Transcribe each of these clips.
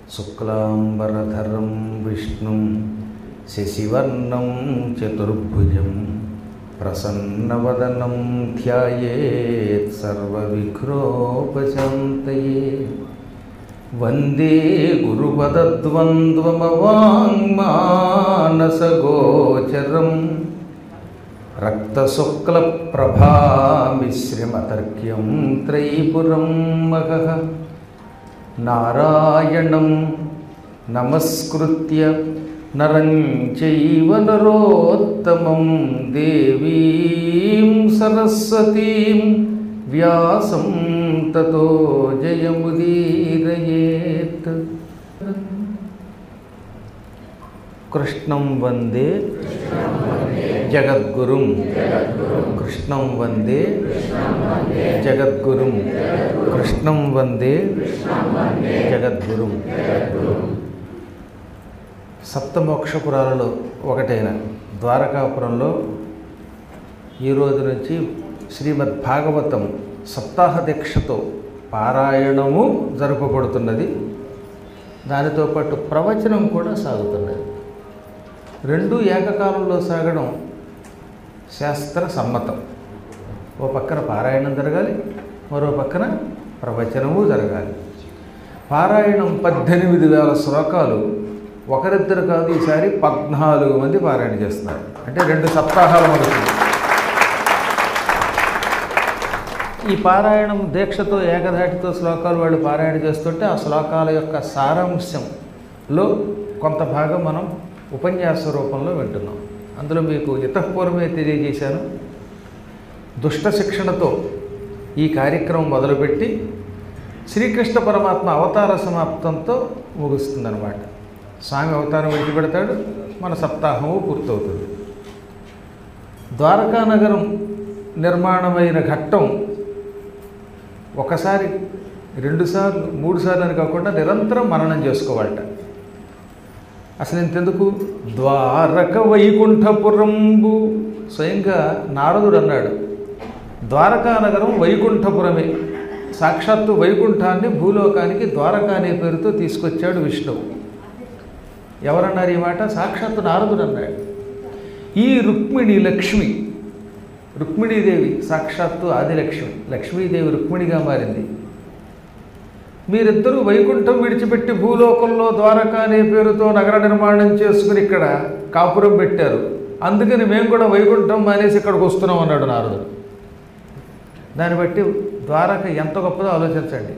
శుక్లాంబరధరం విష్ణుం శశివర్ణం చతుర్భుజం ప్రసన్నవదనం ధ్యాయేత్ సర్వవిఘ్నోపశాంతయే వందే గురుపదద్వంద్వమవాङ्మానసగోచరం రక్తశుక్లప్రభామిశ్రమతర్క్యం త్రైపురం మహః నారాయణం నమస్కృత్య నరం చైవ నరోత్తమం దేవీం సరస్వతీం వ్యాసం తతో జయముదీరయేత్ కృష్ణం వందే జగద్గురుం కృష్ణం వందే జగద్గురుం కృష్ణం వందే జగద్గురుం సప్తమోక్షపురాలలో ఒకటైన ద్వారకాపురంలో ఈ రోజు నుంచి శ్రీమద్ భాగవతం సప్తాహ దీక్షతో పారాయణము జరపబడుతున్నది దానితో పాటు ప్రవచనం కూడా సాగుతున్నది రెండు ఏకకాలంలో సాగడం శాస్త్ర సమ్మతం ఓ పక్కన పారాయణం జరగాలి మరో పక్కన ప్రవచనము జరగాలి పారాయణం పద్దెనిమిది వేల శ్లోకాలు ఒకరిద్దరు కాదు ఈసారి పద్నాలుగు మంది పారాయణ చేస్తున్నారు అంటే రెండు సప్తాహాల మొదటి ఈ పారాయణం దీక్షతో ఏకధాటితో శ్లోకాలు వాళ్ళు పారాయణ చేస్తుంటే ఆ శ్లోకాల యొక్క సారాంశంలో కొంత భాగం మనం ఉపన్యాస రూపంలో వింటున్నాం అందులో మీకు ఇతపూర్వమే తెలియజేశాను దుష్ట శిక్షణతో ఈ కార్యక్రమం మొదలుపెట్టి శ్రీకృష్ణ పరమాత్మ అవతార సమాప్తంతో ముగుస్తుందన్నమాట స్వామి అవతారం విడిచిపెడతాడు మన సప్తాహము పూర్తవుతుంది ద్వారకా నగరం నిర్మాణమైన ఘట్టం ఒకసారి రెండుసార్లు మూడు సార్లు అని కాకుండా నిరంతరం మననం చేసుకోవాలట అసలు ఇంతెందుకు ద్వారక వైకుంఠపురంబు స్వయంగా నారదుడు అన్నాడు ద్వారకా నగరం వైకుంఠపురమే సాక్షాత్తు వైకుంఠాన్ని భూలోకానికి ద్వారకా అనే పేరుతో తీసుకొచ్చాడు విష్ణువు ఎవరన్నారు ఈ మాట సాక్షాత్తు నారదుడు అన్నాడు ఈ రుక్మిణి లక్ష్మి రుక్మిణీదేవి సాక్షాత్తు ఆదిలక్ష్మి లక్ష్మీదేవి రుక్మిణిగా మారింది మీరిద్దరూ వైకుంఠం విడిచిపెట్టి భూలోకంలో ద్వారకా అనే పేరుతో నగర నిర్మాణం చేసుకుని ఇక్కడ కాపురం పెట్టారు అందుకని మేము కూడా వైకుంఠం మానేసి ఇక్కడికి వస్తున్నాం అన్నాడు నారదుడు దాన్ని బట్టి ద్వారక ఎంత గొప్పదో ఆలోచించండి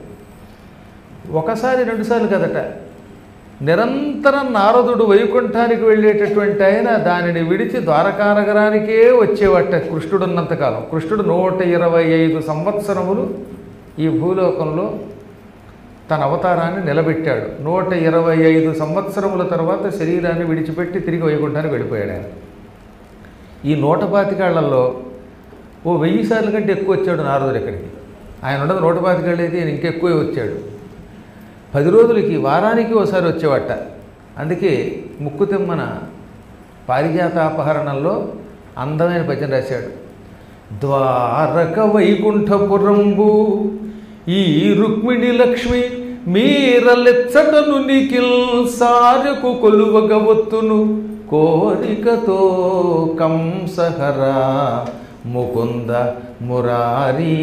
ఒకసారి రెండుసార్లు కదట నిరంతరం నారదుడు వైకుంఠానికి వెళ్ళేటటువంటి ఆయన దానిని విడిచి ద్వారకా నగరానికే వచ్చేవట కృష్ణుడు ఉన్నంతకాలం కృష్ణుడు నూట ఇరవై ఐదు సంవత్సరములు ఈ భూలోకంలో తన అవతారాన్ని నిలబెట్టాడు నూట ఇరవై ఐదు సంవత్సరముల తర్వాత శరీరాన్ని విడిచిపెట్టి తిరిగి వైకుంఠానికి వెళ్ళిపోయాడు ఆయన ఈ నూట పాతికాళ్లలో ఓ వెయ్యి సార్లు కంటే ఎక్కువ వచ్చాడు నారదుడు ఇక్కడికి ఆయన ఉన్నది నూట పాతికాళ్ళు అయితే ఈయన ఇంకెక్కువే వచ్చాడు పది రోజులకి వారానికి ఒకసారి వచ్చేవాట అందుకే ముక్కు తిమ్మన పారిజాతాపహరణంలో అందమైన పద్యం రాశాడు ద్వారక వైకుంఠపురంబు ఈ రుక్మిణి లక్ష్మి మీరలెచ్చటను నిఖిల్ సారకు కొలువగవత్తును కోరికతో కంసహరా ముకుంద మురారీ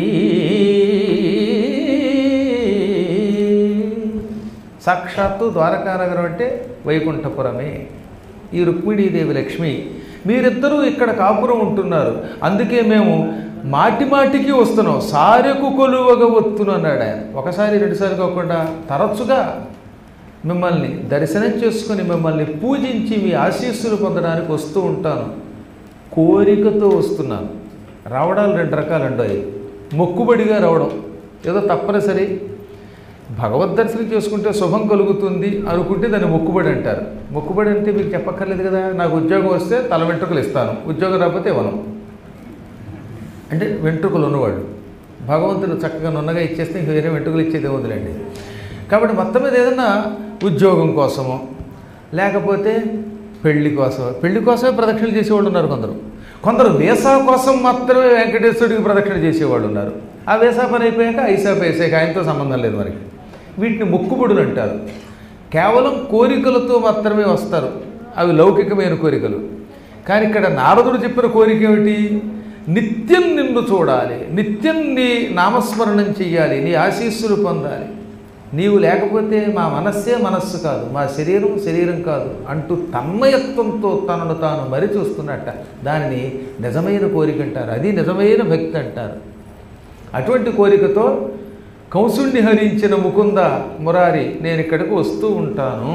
సాక్షాత్తు ద్వారకానగరం అంటే వైకుంఠపురమే ఈ రుక్మిణీదేవి లక్ష్మి మీరిద్దరూ ఇక్కడ కాపురం ఉంటున్నారు అందుకే మేము మాటి మాటికి వస్తున్నాం సారెకు కొలువగా వత్తును అన్నాడు ఆయన ఒకసారి రెండుసార్లు కాకుండా తరచుగా మిమ్మల్ని దర్శనం చేసుకుని మిమ్మల్ని పూజించి మీ ఆశీస్సులు పొందడానికి వస్తూ ఉంటాను కోరికతో వస్తున్నాను రావడాలు రెండు రకాలు ఉంటాయి మొక్కుబడిగా రావడం ఏదో తప్పనిసరి భగవద్ దర్శనం చేసుకుంటే శుభం కలుగుతుంది అనుకుంటే దాన్ని మొక్కుబడి అంటారు మొక్కుబడి అంటే మీకు చెప్పక్కర్లేదు కదా నాకు ఉద్యోగం వస్తే తల వెంట్రుకలు ఇస్తాను ఉద్యోగం రాకపోతే ఇవ్వను అంటే వెంట్రుకలు ఉన్నవాడు భగవంతుడు చక్కగా నున్నగా ఇచ్చేస్తే ఇంక వేరే వెంట్రుకలు ఇచ్చేది వదిలేండి కాబట్టి మొత్తం మీద ఏదన్నా ఉద్యోగం కోసమో లేకపోతే పెళ్లి కోసం పెళ్లి కోసమే ప్రదక్షిణలు చేసేవాళ్ళు ఉన్నారు కొందరు కొందరు వీసా కోసం మాత్రమే వెంకటేశ్వరుడికి ప్రదక్షిణ చేసేవాళ్ళు ఉన్నారు ఆ వీసా పని అయిపోయాక ఐసా వేసాక ఆయనతో సంబంధం లేదు మనకి వీటిని మొక్కుబడులు అంటారు కేవలం కోరికలతో మాత్రమే వస్తారు అవి లౌకికమైన కోరికలు కానీ ఇక్కడ నారదుడు చెప్పిన కోరిక ఏమిటి నిత్యం నిన్ను చూడాలి నిత్యం నీ నామస్మరణం చెయ్యాలి నీ ఆశీస్సులు పొందాలి నీవు లేకపోతే మా మనస్సే మనస్సు కాదు మా శరీరం శరీరం కాదు అంటూ తన్మయత్వంతో తనను తాను మరి చూస్తున్నట్ట దానిని నిజమైన కోరిక అంటారు అది నిజమైన భక్తి అంటారు అటువంటి కోరికతో కంసుణ్ణి హరించిన ముకుంద మురారి నేను ఇక్కడికి వస్తూ ఉంటాను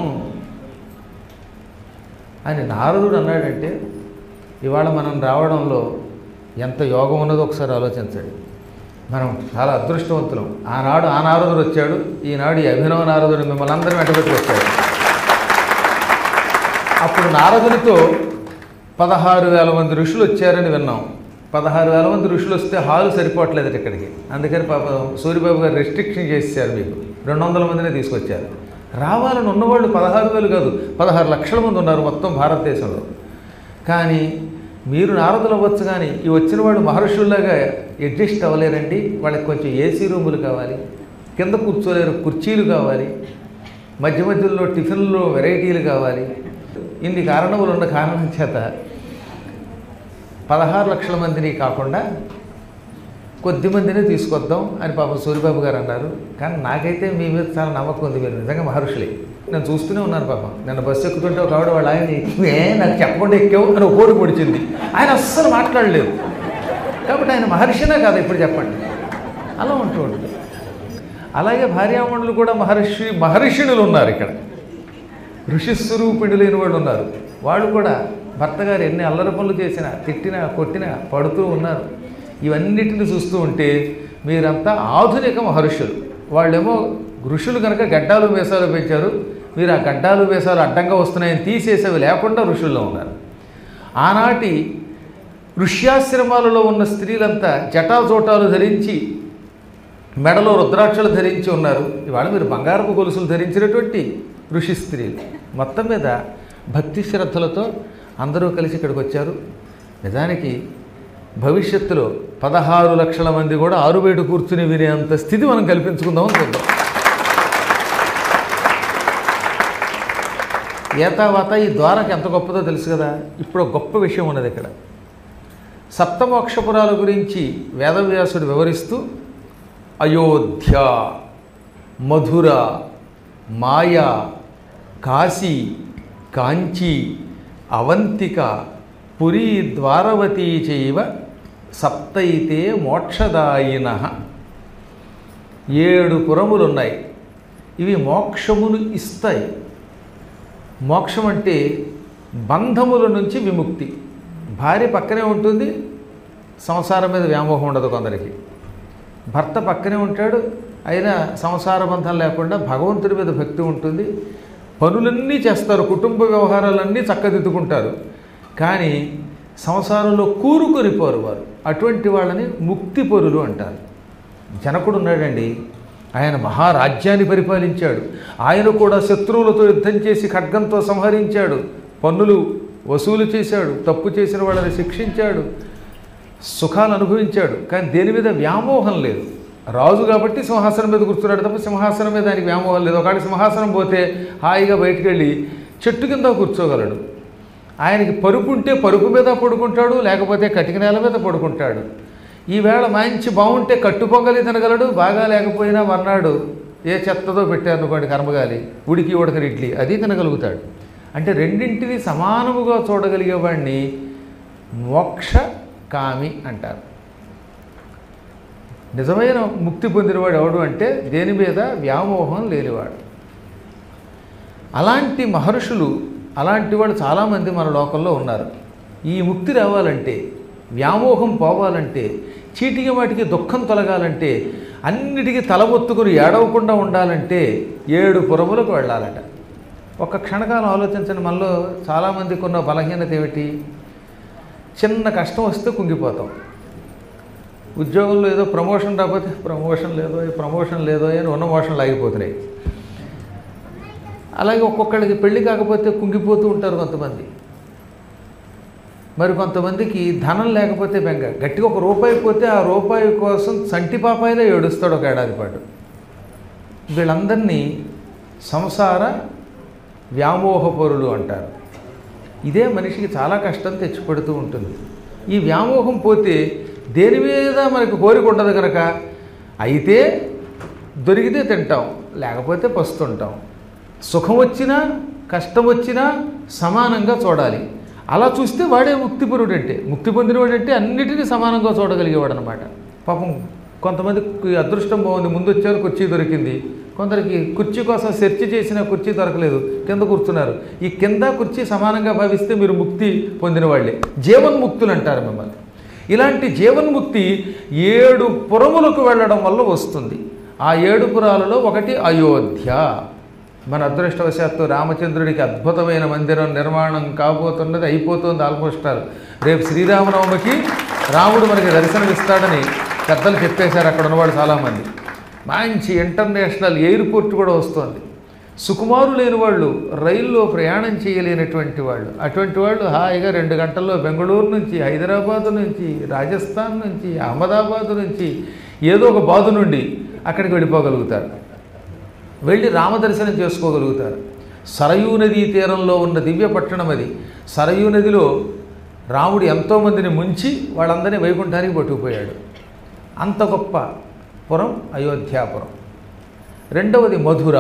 అని నారదుడు అన్నాడంటే ఇవాళ మనం రావడంలో ఎంత యోగం ఉన్నదో ఒకసారి ఆలోచించండి మనం చాలా అదృష్టవంతులం ఆనాడు ఆ నారదుడు వచ్చాడు ఈనాడు ఈ అభినవ నారదుడు మిమ్మల్ని అందరం వెంటబెట్టి వచ్చాడు అప్పుడు నారదునితో పదహారు వేల మంది ఋషులు వచ్చారని విన్నాం పదహారు వేల మంది ఋషులు వస్తే హాలు సరిపోవట్లేదు ఇక్కడికి అందుకని పాప సూర్యబాబు గారు రెస్ట్రిక్షన్ చేశారు మీకు రెండు వందల మందినే తీసుకొచ్చారు రావాలని ఉన్నవాళ్ళు పదహారు వేలు కాదు పదహారు లక్షల మంది ఉన్నారు మొత్తం భారతదేశంలో కానీ మీరు నారదులు అవ్వచ్చు కానీ ఈ వచ్చిన వాళ్ళు మహర్షుల్లాగా అడ్జస్ట్ అవ్వలేరండి వాళ్ళకి కొంచెం ఏసీ రూములు కావాలి కింద కూర్చోలేరు కుర్చీలు కావాలి మధ్య మధ్యలో టిఫిన్లో వెరైటీలు కావాలి ఇన్ని కారణములు ఉన్న కారణం చేత పదహారు లక్షల మందిని కాకుండా కొద్ది మందినే తీసుకొద్దాం అని పాపం సూర్యబాబు గారు అన్నారు కానీ నాకైతే మీ మీద చాలా నమ్మకం ఉంది మీరు నిజంగా మహర్షులే నేను చూస్తూనే ఉన్నాను పాపం నిన్న బస్సు ఎక్కుతుంటే ఒక ఆవిడ వాళ్ళ ఆయన ఏ నాకు చెప్పకుండా ఎక్కావు అని ఒక కోరిక పొడిచింది ఆయన అస్సలు మాట్లాడలేదు కాబట్టి ఆయన మహర్షినా కాదా ఇప్పుడు చెప్పండి అలా ఉంటూ ఉంటుంది అలాగే భార్యామణులు కూడా మహర్షి మహర్షిణులు ఉన్నారు ఇక్కడ ఋషిస్వరూపిణులైన వాళ్ళు ఉన్నారు వాళ్ళు కూడా భర్త గారు ఎన్ని అల్లరి పనులు చేసినా తిట్టినా కొట్టినా పడుతూ ఉన్నారు ఇవన్నిటిని చూస్తూ ఉంటే మీరంతా ఆధునిక మహర్షులు వాళ్ళేమో ఋషులు కనుక గడ్డాలు వేసాలు పెంచారు మీరు ఆ గడ్డాలు వేసాలు అడ్డంగా వస్తున్నాయని తీసేసేవి లేకుండా ఋషుల్లో ఉన్నారు ఆనాటి ఋష్యాశ్రమాలలో ఉన్న స్త్రీలంతా జటాజోటాలు ధరించి మెడలో రుద్రాక్షలు ధరించి ఉన్నారు ఇవాళ మీరు బంగారపు గొలుసులు ధరించినటువంటి ఋషి స్త్రీలు మొత్తం మీద భక్తి శ్రద్ధలతో అందరూ కలిసి ఇక్కడికి వచ్చారు నిజానికి భవిష్యత్తులో పదహారు లక్షల మంది కూడా ఆరుబయట కూర్చుని వినేంత స్థితి మనం కల్పించుకుందాం చూద్దాం ఏతావాత ఈ ద్వారక ఎంత గొప్పదో తెలుసు కదా ఇప్పుడు ఒక గొప్ప విషయం ఉన్నది ఇక్కడ సప్తమోక్షపురాల గురించి వేదవ్యాసుడు వివరిస్తూ అయోధ్య మధుర మాయ కాశీ కాంచీ అవంతిక పురీ ద్వారవతీ చైవ సప్తైతే మోక్షదాయిన ఏడు పురములున్నాయి ఇవి మోక్షమును ఇస్తాయి మోక్షం అంటే బంధముల నుంచి విముక్తి భార్య పక్కనే ఉంటుంది సంసారం మీద వ్యామోహం ఉండదు కొందరికి భర్త పక్కనే ఉంటాడు అయినా సంసార బంధం లేకుండా భగవంతుడి మీద భక్తి ఉంటుంది పనులన్నీ చేస్తారు కుటుంబ వ్యవహారాలన్నీ చక్కదిద్దుకుంటారు కానీ సంసారంలో కూరుకొనిపోరు వారు అటువంటి వాళ్ళని ముక్తి పరులు అంటారు జనకుడు ఉన్నాడండి ఆయన మహారాజ్యాన్ని పరిపాలించాడు ఆయన కూడా శత్రువులతో యుద్ధం చేసి ఖడ్గంతో సంహరించాడు పన్నులు వసూలు చేశాడు తప్పు చేసిన వాళ్ళని శిక్షించాడు సుఖాలు అనుభవించాడు కానీ దేని మీద వ్యామోహం లేదు రాజు కాబట్టి సింహాసనం మీద కూర్చున్నాడు తప్ప సింహాసనం మీద ఆయనకి వ్యామోహం లేదు ఒకటి సింహాసనం పోతే హాయిగా బయటికి వెళ్ళి చెట్టు కింద కూర్చోగలడు ఆయనకి పరుపు ఉంటే పరుపు మీద పడుకుంటాడు లేకపోతే కటిక నేల మీద పడుకుంటాడు ఈవేళ మంచి బాగుంటే కట్టు పొంగలి తినగలడు బాగా లేకపోయినా మర్నాడు ఏ చెత్తదో పెట్టారు అనుకోండి కర్మగాలి ఉడికి ఉడకని ఇడ్లీ అది తినగలుగుతాడు అంటే రెండింటిని సమానముగా చూడగలిగేవాడిని మోక్ష కామి అంటారు నిజమైన ముక్తి పొందినవాడు ఎవడు అంటే దేని మీద వ్యామోహం లేనివాడు అలాంటి మహర్షులు అలాంటి వాళ్ళు చాలామంది మన లోకంలో ఉన్నారు ఈ ముక్తి రావాలంటే వ్యామోహం పోవాలంటే చీటికి వాటికి దుఃఖం తొలగాలంటే అన్నిటికీ తలబొత్తుకుని ఏడవకుండా ఉండాలంటే ఏడు పురములకు వెళ్ళాలట ఒక క్షణకాలం ఆలోచించండి మనలో చాలామందికి ఉన్న బలహీనత ఏమిటి చిన్న కష్టం వస్తే కుంగిపోతాం ఉద్యోగంలో ఏదో ప్రమోషన్ రాకపోతే ప్రమోషన్ లేదో ఈ ప్రమోషన్ లేదో అని ఉన్న మోషన్లు ఆగిపోతున్నాయి అలాగే ఒక్కొక్కడికి పెళ్లి కాకపోతే కుంగిపోతూ ఉంటారు కొంతమంది మరి కొంతమందికి ధనం లేకపోతే బెంగ గట్టిగా ఒక రూపాయి పోతే ఆ రూపాయి కోసం చంటి పాపాయిలో ఏడుస్తాడు ఒక ఏడాది పాటు వీళ్ళందరినీ సంసార వ్యామోహపరులు అంటారు ఇదే మనిషికి చాలా కష్టం తెచ్చిపెడుతూ ఉంటుంది ఈ వ్యామోహం పోతే దేని మీద మనకు కోరిక ఉండదు కనుక అయితే దొరికితే తింటాం లేకపోతే పస్తుంటాం సుఖం వచ్చినా కష్టం వచ్చినా సమానంగా చూడాలి అలా చూస్తే వాడే ముక్తిపురుడు అంటే ముక్తి పొందినవాడు అంటే అన్నిటినీ సమానంగా చూడగలిగేవాడు అనమాట పాపం కొంతమందికి అదృష్టం బాగుంది ముందు వచ్చారు కుర్చీ దొరికింది కొందరికి కుర్చీ కోసం సెర్చ్ చేసిన కుర్చీ దొరకలేదు కింద కూర్చున్నారు ఈ కింద కుర్చీ సమానంగా భావిస్తే మీరు ముక్తి పొందిన వాళ్ళే జీవన్ముక్తులు అంటారు మిమ్మల్ని ఇలాంటి జీవన్ముక్తి ఏడు పురములకు వెళ్ళడం వల్ల వస్తుంది ఆ ఏడు పురాలలో ఒకటి అయోధ్య మన అదృష్టవశాత్తు రామచంద్రుడికి అద్భుతమైన మందిరం నిర్మాణం కాబోతున్నది అయిపోతుంది ఆల్మోస్ట్ ఆల్ రేపు శ్రీరామనవమికి రాముడు మనకి దర్శనమిస్తాడని పెద్దలు చెప్పేశారు అక్కడ ఉన్నవాడు చాలామంది మంచి ఇంటర్నేషనల్ ఎయిర్పోర్ట్ కూడా వస్తుంది సుకుమారు లేని వాళ్ళు రైల్లో ప్రయాణం చేయలేనటువంటి వాళ్ళు అటువంటి వాళ్ళు హాయిగా రెండు గంటల్లో బెంగళూరు నుంచి హైదరాబాదు నుంచి రాజస్థాన్ నుంచి అహ్మదాబాదు నుంచి ఏదో ఒక బాధ నుండి అక్కడికి వెళ్ళిపోగలుగుతారు వెళ్ళి రామదర్శనం చేసుకోగలుగుతారు సరయూ నదీ తీరంలో ఉన్న దివ్య పట్టణం అది సరయూ నదిలో రాముడు ఎంతోమందిని ముంచి వాళ్ళందరినీ వైకుంఠానికి పట్టుకుపోయాడు అంత గొప్ప పురం అయోధ్యాపురం రెండవది మధుర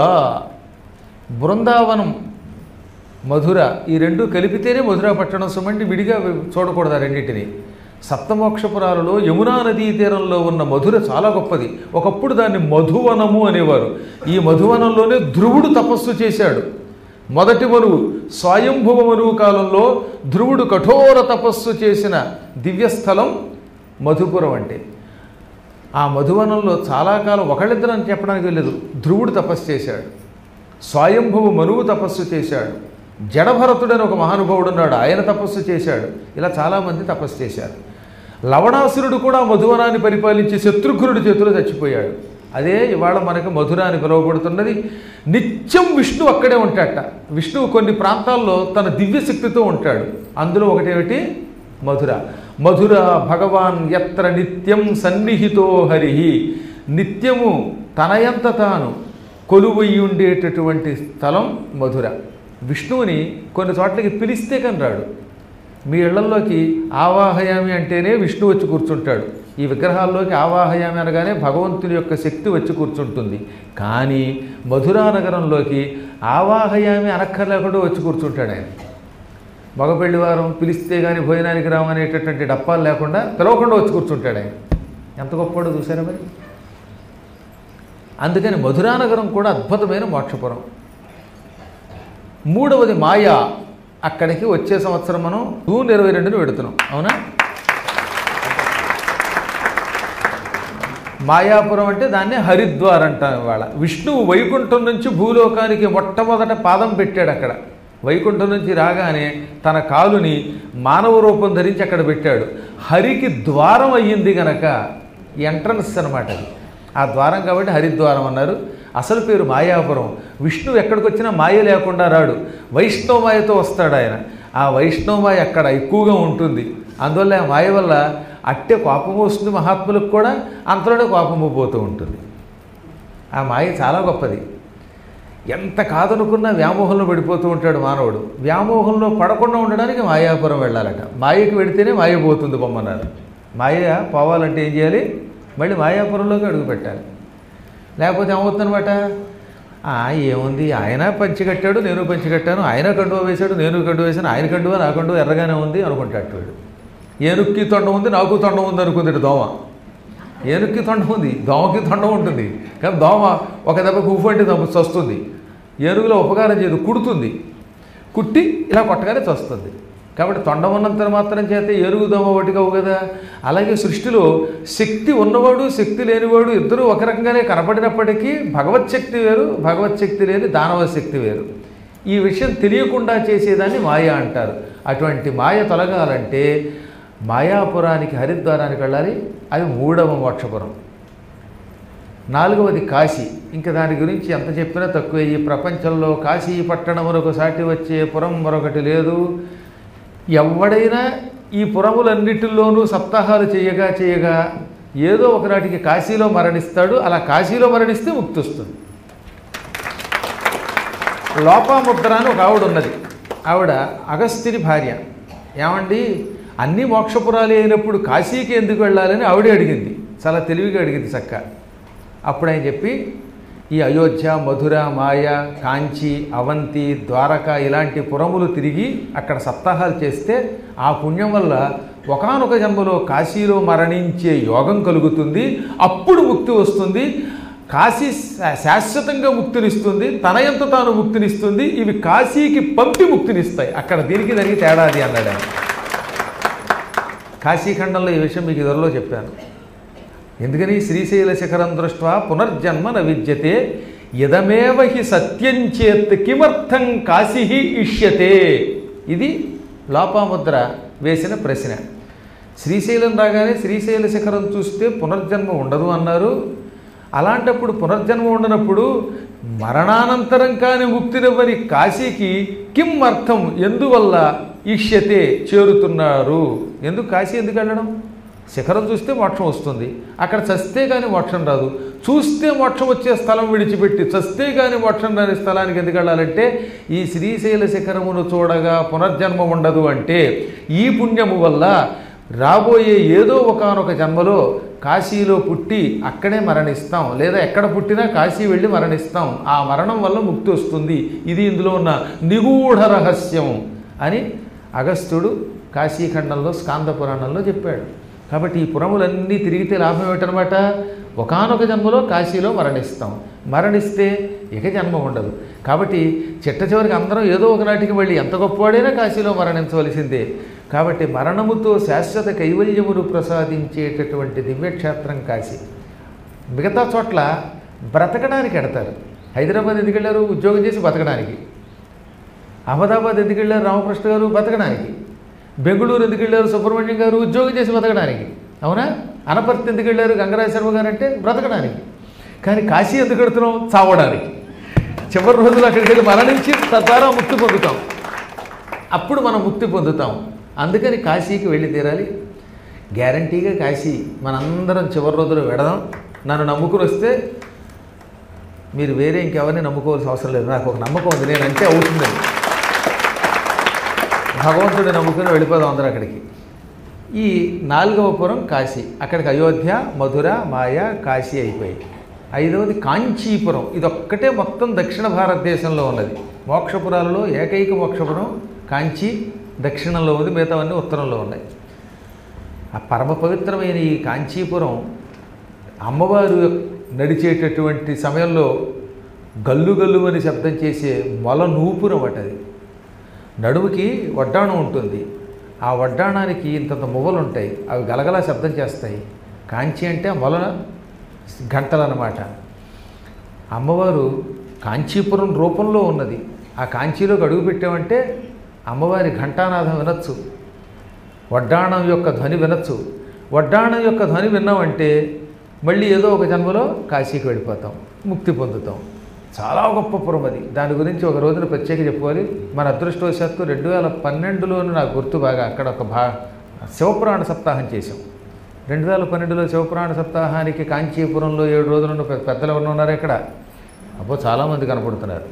బృందావనం మధుర ఈ రెండు కలిపితేనే మధుర పట్టణం సుమంటి విడిగా చూడకూడదు ఆ రెండింటిని సప్తమోక్షపురాలలో యమునా నదీ తీరంలో ఉన్న మధుర చాలా గొప్పది ఒకప్పుడు దాన్ని మధువనము అనేవారు ఈ మధువనంలోనే ధ్రువుడు తపస్సు చేశాడు మొదటి మనువు స్వయంభువ మనువు కాలంలో ధ్రువుడు కఠోర తపస్సు చేసిన దివ్యస్థలం మధుపురం అంటే ఆ మధువనంలో చాలా కాలం ఒకళ్ళిద్దరని చెప్పడానికి వెళ్ళలేదు ధ్రువుడు తపస్సు చేశాడు స్వయంభువు మనువు తపస్సు చేశాడు జడభరతుడని ఒక మహానుభావుడు ఉన్నాడు ఆయన తపస్సు చేశాడు ఇలా చాలామంది తపస్సు చేశారు లవణాసురుడు కూడా మధువనాన్ని పరిపాలించి శత్రుఘ్నుడి చేతిలో చచ్చిపోయాడు అదే ఇవాళ మనకు మధుర అని పిలువబడుతున్నది నిత్యం విష్ణువు అక్కడే ఉంటాడట విష్ణువు కొన్ని ప్రాంతాల్లో తన దివ్యశక్తితో ఉంటాడు అందులో ఒకటేమిటి మధుర మధుర భగవాన్ ఎత్ర నిత్యం సన్నిహితో హరి నిత్యము తనయంత తాను కొలువయి ఉండేటటువంటి స్థలం మధుర విష్ణువుని కొన్ని చోట్లకి పిలిస్తే కానీ రాడు మీ ఇళ్లలోకి ఆవాహయామి అంటేనే విష్ణు వచ్చి కూర్చుంటాడు ఈ విగ్రహాల్లోకి ఆవాహయామి అనగానే భగవంతుని యొక్క శక్తి వచ్చి కూర్చుంటుంది కానీ మధురా నగరంలోకి ఆవాహయామి అనక్కర్లేకుండా వచ్చి కూర్చుంటాడు ఆయన మగపెళ్లి వారం పిలిస్తే కానీ భోజనానికి రామనేటటువంటి డప్పాలు లేకుండా పిలవకుండా వచ్చి కూర్చుంటాడు ఆయన ఎంత గొప్పవాడో చూసారా మరి అందుకని మధురానగరం కూడా అద్భుతమైన మోక్షపురం మూడవది మాయా అక్కడికి వచ్చే సంవత్సరం మనం జూన్ ఇరవై రెండుని పెడుతున్నాం అవునా మాయాపురం అంటే దాన్ని హరిద్వార్ అంటాం ఇవాళ విష్ణువు వైకుంఠం నుంచి భూలోకానికి మొట్టమొదట పాదం పెట్టాడు అక్కడ వైకుంఠం నుంచి రాగానే తన కాలుని మానవ రూపం ధరించి అక్కడ పెట్టాడు హరికి ద్వారం అయ్యింది గనక ఎంట్రన్స్ అనమాట అది ఆ ద్వారం కాబట్టి హరిద్వారం అన్నారు అసలు పేరు మాయాపురం విష్ణువు ఎక్కడికి వచ్చినా మాయ లేకుండా రాడు వైష్ణవ మాయతో వస్తాడు ఆయన ఆ వైష్ణవ మాయ అక్కడ ఎక్కువగా ఉంటుంది అందువల్ల ఆ మాయ వల్ల అట్టే కోపం వస్తుంది మహాత్ములకు కూడా అంతలోనే కోపము పోతూ ఉంటుంది ఆ మాయ చాలా గొప్పది ఎంత కాదనుకున్నా వ్యామోహంలో పడిపోతూ ఉంటాడు మానవుడు వ్యామోహంలో పడకుండా ఉండడానికి మాయాపురం వెళ్ళాలట మాయకి వెడితేనే మాయ పోతుంది బొమ్మన్నారు మాయ పోవాలంటే ఏం చేయాలి మళ్ళీ మాయాపురంలోకి అడుగు పెట్టాలి లేకపోతే ఏమవుతుందనమాట "ఆ, ఏముంది ఆయన పంచి కట్టాడు నేను పంచి కట్టాను ఆయన కండువ వేశాడు నేను కండువ వేశాను ఆయన కండువ నా కండువ ఎర్రగానే ఉంది అనుకుంటాడు వీడు ఏనుక్కి తొండం ఉంది నాకు తొండం ఉంది అనుకుంది దోమ ఏనుక్కి తొండం ఉంది దోమకి తొండం ఉంటుంది కానీ దోమ ఒక దెబ్బ కుఫు అంటే దెబ్బ చస్తుంది ఏనుగులో ఉపకారం చేయదు కుడుతుంది కుట్టి ఇలా కొట్టగానే చస్తుంది కాబట్టి తొండం ఉన్నంత మాత్రం చేత ఏనుగు దోమ ఒకటి కావు కదా అలాగే సృష్టిలో శక్తి ఉన్నవాడు శక్తి లేనివాడు ఇద్దరూ ఒక రకంగానే కనపడినప్పటికీ భగవత్ శక్తి వేరు భగవత్ శక్తి లేని దానవ శక్తి వేరు ఈ విషయం తెలియకుండా చేసేదాన్ని మాయ అంటారు అటువంటి మాయ తొలగాలంటే మాయాపురానికి హరిద్వారానికి వెళ్ళాలి అది మూడవ మోక్షపురం నాలుగవది కాశీ ఇంకా దాని గురించి ఎంత చెప్పినా తక్కువే ఈ ప్రపంచంలో కాశీ పట్టణమునకు సాటి వచ్చే పురం మరొకటి లేదు ఎవడైనా ఈ పురములన్నిటిలోనూ సప్తాహాలు చేయగా చేయగా ఏదో ఒకనాటికి కాశీలో మరణిస్తాడు అలా కాశీలో మరణిస్తే ముక్తి వస్తుంది లోపాముద్ర అని ఒక ఆవిడ ఉన్నది ఆవిడ అగస్త్యుని భార్య ఏమండి అన్ని మోక్షపురాలు అయినప్పుడు కాశీకి ఎందుకు వెళ్ళాలని ఆవిడే అడిగింది చాలా తెలివిగా అడిగింది చక్క అప్పుడు ఆయన చెప్పి ఈ అయోధ్య మధుర మాయ కాంచి అవంతి ద్వారక ఇలాంటి పురములు తిరిగి అక్కడ సప్తాహాలు చేస్తే ఆ పుణ్యం వల్ల ఒకానొక జన్మలో కాశీలో మరణించే యోగం కలుగుతుంది అప్పుడు ముక్తి వస్తుంది కాశీ శా- శాశ్వతంగా ముక్తినిస్తుంది తన ఎంత తాను ముక్తినిస్తుంది ఇవి కాశీకి పంపి ముక్తినిస్తాయి అక్కడ దీనికి దానికి తేడా అది అన్నాడు ఆయన కాశీఖండంలో ఈ విషయం మీకు ఇదివరలో చెప్పాను ఎందుకని శ్రీశైల శిఖరం దృష్ట్వా పునర్జన్మ న విద్యతే ఇదమేవ హి సత్యం చేత్ కిమర్థం కాశీ ఇష్యతే ఇది లోపాముద్ర వేసిన ప్రశ్న శ్రీశైలం రాగానే శ్రీశైల శిఖరం చూస్తే పునర్జన్మ ఉండదు అన్నారు అలాంటప్పుడు పునర్జన్మ ఉండనప్పుడు మరణానంతరం కాని ముక్తినివ్వని కాశీకి కిం అర్థం ఎందువల్ల ఇష్యతే చేరుతున్నారు ఎందుకు కాశీ ఎందుకు వెళ్ళడం శిఖరం చూస్తే మోక్షం వస్తుంది అక్కడ చస్తే కానీ మోక్షం రాదు చూస్తే మోక్షం వచ్చే స్థలం విడిచిపెట్టి చస్తే కానీ మోక్షం రాని స్థలానికి ఎందుకు వెళ్ళాలంటే ఈ శ్రీశైల శిఖరమును చూడగా పునర్జన్మ ఉండదు అంటే ఈ పుణ్యము వల్ల రాబోయే ఏదో ఒకనొక జన్మలో కాశీలో పుట్టి అక్కడే మరణిస్తాం లేదా ఎక్కడ పుట్టినా కాశీ వెళ్ళి మరణిస్తాం ఆ మరణం వల్ల ముక్తి వస్తుంది ఇది ఇందులో ఉన్న నిగూఢ రహస్యం అని అగస్త్యుడు కాశీఖండంలో స్కాంద పురాణంలో చెప్పాడు కాబట్టి ఈ పురములన్నీ తిరిగితే లాభం ఏమిటనమాట ఒకనొక జన్మలో కాశీలో మరణిస్తాం మరణిస్తే ఇక జన్మ ఉండదు కాబట్టి చిట్ట చివరికి అందరం ఏదో ఒకనాటికి వెళ్ళి ఎంత గొప్పవాడైనా కాశీలో మరణించవలసిందే కాబట్టి మరణముతో శాశ్వత కైవల్యమును ప్రసాదించేటటువంటి దివ్యక్షేత్రం కాశీ మిగతా చోట్ల బ్రతకడానికి ఎడతారు హైదరాబాద్ ఎందుకు వెళ్ళారు ఉద్యోగం చేసి బతకడానికి అహ్మదాబాద్ ఎందుకు వెళ్ళారు రామకృష్ణ గారు బతకడానికి బెంగళూరు ఎందుకు వెళ్ళారు సుబ్రహ్మణ్యం గారు ఉద్యోగం చేసి బతకడానికి అవునా అనపర్తి ఎందుకు వెళ్ళారు గంగరాజ శర్మ గారు అంటే బ్రతకడానికి కానీ కాశీ ఎందుకు వెడుతున్నాం చావడానికి చివరి రోజులు అక్కడికి వెళ్ళి మరణించి తద్వారా ముక్తి పొందుతాం అప్పుడు మనం ముక్తి పొందుతాం అందుకని కాశీకి వెళ్ళి తీరాలి గ్యారంటీగా కాశీ మనందరం చివరి రోజులు వెడదాం నన్ను నమ్ముకుని వస్తే మీరు వేరే ఇంకెవరిని నమ్ముకోవాల్సిన అవసరం లేదు నాకు ఒక నమ్మకం ఉంది నేను అంటే అవుతుందని భగవంతుడి నమ్ముకుని వెళ్ళిపోదాం అందరూ అక్కడికి ఈ నాలుగవ పురం కాశీ అక్కడికి అయోధ్య మధుర మాయ కాశీ అయిపోయాయి ఐదవది కాంచీపురం ఇది ఒక్కటే మొత్తం దక్షిణ భారతదేశంలో ఉన్నది మోక్షపురాలలో ఏకైక మోక్షపురం కాంచీ దక్షిణంలో ఉంది మిగతావన్నీ ఉత్తరంలో ఉన్నాయి ఆ పరమ పవిత్రమైన ఈ కాంచీపురం అమ్మవారు నడిచేటటువంటి సమయంలో గల్లు గల్లు అని శబ్దం చేసే మొల నూపురం అట అది నడుముకి వడ్డాణం ఉంటుంది ఆ వడ్డాణానికి ఇంతంత మువ్వలు ఉంటాయి అవి గలగలా శబ్దం చేస్తాయి కాంచి అంటే ఆ మొల గంటలు అన్నమాట అమ్మవారు కాంచీపురం రూపంలో ఉన్నది ఆ కాంచీలోకి అడుగు పెట్టామంటే అమ్మవారి ఘంటానాదం వినొచ్చు వడ్డాణం యొక్క ధ్వని వినొచ్చు వడ్డాణం యొక్క ధ్వని విన్నామంటే మళ్ళీ ఏదో ఒక జన్మలో కాశీకి వెళ్ళిపోతాం ముక్తి పొందుతాం చాలా గొప్ప పురం అది దాని గురించి ఒక రోజున ప్రత్యేక చెప్పుకోవాలి మన అదృష్టవశాత్తు రెండు వేల పన్నెండులోను నాకు గుర్తు బాగా అక్కడ ఒక భా శివపురాణ సప్తాహం చేశాం రెండు వేల పన్నెండులో శివపురాణ సప్తాహానికి కాంచీపురంలో ఏడు రోజులు ఉన్న పెద్ద- పెద్దలు ఎవరు ఉన్నారు ఇక్కడ అబ్బో చాలామంది కనపడుతున్నారు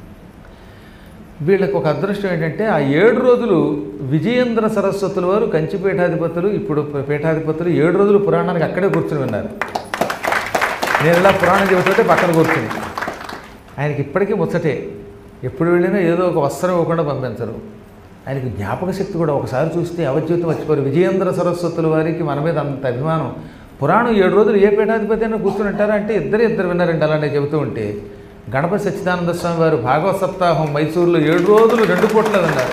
వీళ్ళకి ఒక అదృష్టం ఏంటంటే ఆ ఏడు రోజులు విజయేంద్ర సరస్వతుల వారు కంచి పీఠాధిపతులు ఇప్పుడు పీఠాధిపతులు ఏడు రోజులు పురాణానికి అక్కడే కూర్చుని విన్నారు నేను ఇలా పురాణం చెబుతుంటే పక్కన కూర్చుని ఆయనకి ఇప్పటికీ ముచ్చటే ఎప్పుడు వెళ్ళినా ఏదో ఒక వస్త్రం ఇవ్వకుండా పంపించరు ఆయనకి జ్ఞాపక శక్తి కూడా ఒకసారి చూస్తే అవజ్యోతి మర్చిపోరు విజయేంద్ర సరస్వతుల వారికి మన మీద అంత అభిమానం పురాణం ఏడు రోజులు ఏ పీఠాధిపతి అయినా కూర్చుని ఉంటారా అంటే ఇద్దరు ఇద్దరు విన్నారండి అలానే చెబుతూ ఉంటే గణపతి సచ్చిదానంద స్వామి వారు భాగవత సప్తాహం మైసూరులో ఏడు రోజులు రెండు పూట్ల విన్నారు